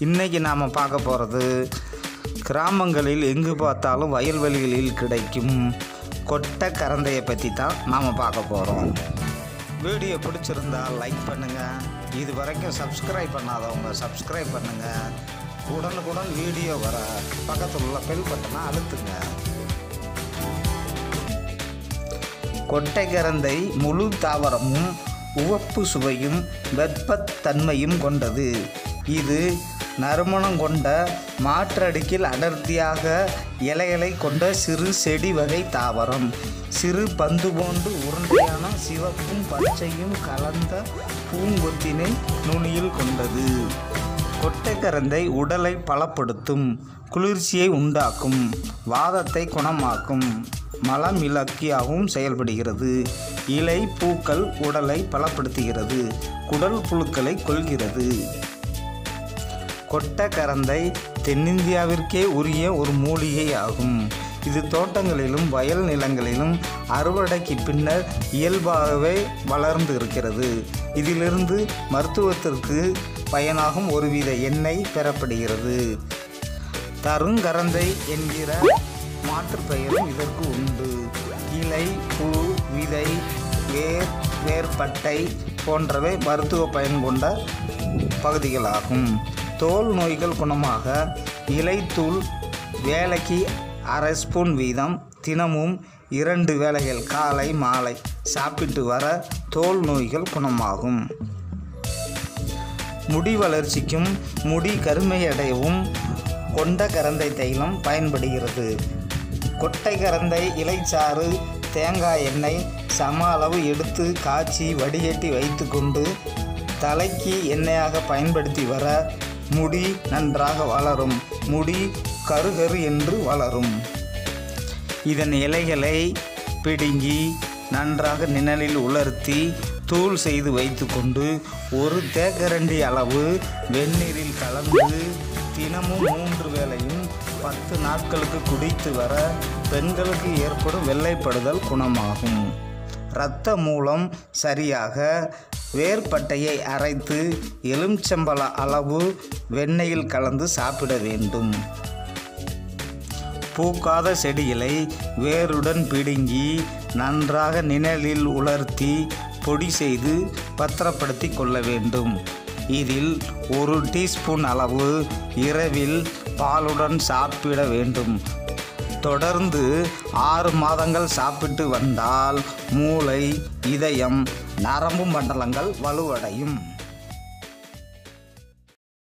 இன்றைக்கி நாம் பார்க்க போகிறது கிராமங்களில் எங்கு பார்த்தாலும் வயல்வெளிகளில் கிடைக்கும் கொட்டை கரந்தையை பற்றி தான் நாம் பார்க்க போகிறோம் வீடியோ பிடிச்சிருந்தா லைக் பண்ணுங்கள் இது வரைக்கும் சப்ஸ்கிரைப் பண்ணாதவங்க சப்ஸ்கிரைப் பண்ணுங்கள் உடனுக்குடன் வீடியோ வர பக்கத்தில் உள்ள பெல் பட்டனை அழுத்துங்க கொட்டைக்கரந்தை முழு தாவரமும் உவப்பு சுவையும் வெப்பத்தன்மையும் கொண்டது இது நறுமணம் கொண்ட மாற்றடுக்கில் அடர்த்தியாக இலைகளை கொண்ட சிறு செடி வகை தாவரம் சிறு பந்து போன்று உருண்டையான சிவப்பும் பச்சையும் கலந்த பூங்கொத்தினை நுனியில் கொண்டது கொட்டைக்கரந்தை உடலை பலப்படுத்தும் குளிர்ச்சியை உண்டாக்கும் வாதத்தை குணமாக்கும் மலமிளக்கியாகவும் செயல்படுகிறது இலை பூக்கள் உடலை பலப்படுத்துகிறது குடல் புழுக்களை கொள்கிறது கொட்டக்கரந்தை தென்னிந்தியாவிற்கே உரிய ஒரு மூலிகை ஆகும் இது தோட்டங்களிலும் வயல் நிலங்களிலும் அறுவடைக்கு பின்னர் இயல்பாகவே வளர்ந்து இருக்கிறது இதிலிருந்து மருத்துவத்திற்கு பயனாகும் ஒருவித எண்ணெய் பெறப்படுகிறது தருங்கரந்தை என்கிற மாற்றுப் பெயரும் இதற்கு உண்டு இலை பூ விதை வேர் வேர்பட்டை போன்றவை மருத்துவ பயன் கொண்ட பகுதிகளாகும் தோல் நோய்கள் குணமாக இலைத்தூள் வேலைக்கு அரை ஸ்பூன் வீதம் தினமும் இரண்டு வேளைகள் காலை மாலை சாப்பிட்டு வர தோல் நோய்கள் குணமாகும் முடி வளர்ச்சிக்கும் முடி கருமையடையவும் கொண்ட கரந்தை தைலம் பயன்படுகிறது கொட்டை கரந்தை இலைச்சாறு தேங்காய் எண்ணெய் சம அளவு எடுத்து காய்ச்சி வடிகட்டி வைத்துக்கொண்டு தலைக்கு எண்ணெயாக பயன்படுத்தி வர முடி நன்றாக வளரும் முடி கருகரு என்று வளரும் இதன் இலைகளை பிடுங்கி நன்றாக நிழலில் உலர்த்தி தூள் செய்து வைத்துக்கொண்டு ஒரு தேக்கரண்டி அளவு வெந்நீரில் கலந்து தினமும் மூன்று வேளையும் பத்து நாட்களுக்கு குடித்து வர பெண்களுக்கு ஏற்படும் வெள்ளைப்படுதல் குணமாகும் இரத்த மூலம் சரியாக வேர்பட்டையை அரைத்து எலுமிச்சம்பழ அளவு வெண்ணெயில் கலந்து சாப்பிட வேண்டும் பூக்காத செடிகளை வேருடன் பிடுங்கி நன்றாக நிழலில் உலர்த்தி பொடி செய்து பத்திரப்படுத்தி கொள்ள வேண்டும் இதில் ஒரு டீஸ்பூன் அளவு இரவில் பாலுடன் சாப்பிட வேண்டும் தொடர்ந்து ஆறு மாதங்கள் சாப்பிட்டு வந்தால் மூளை இதயம் நரம்பு மண்டலங்கள் வலுவடையும்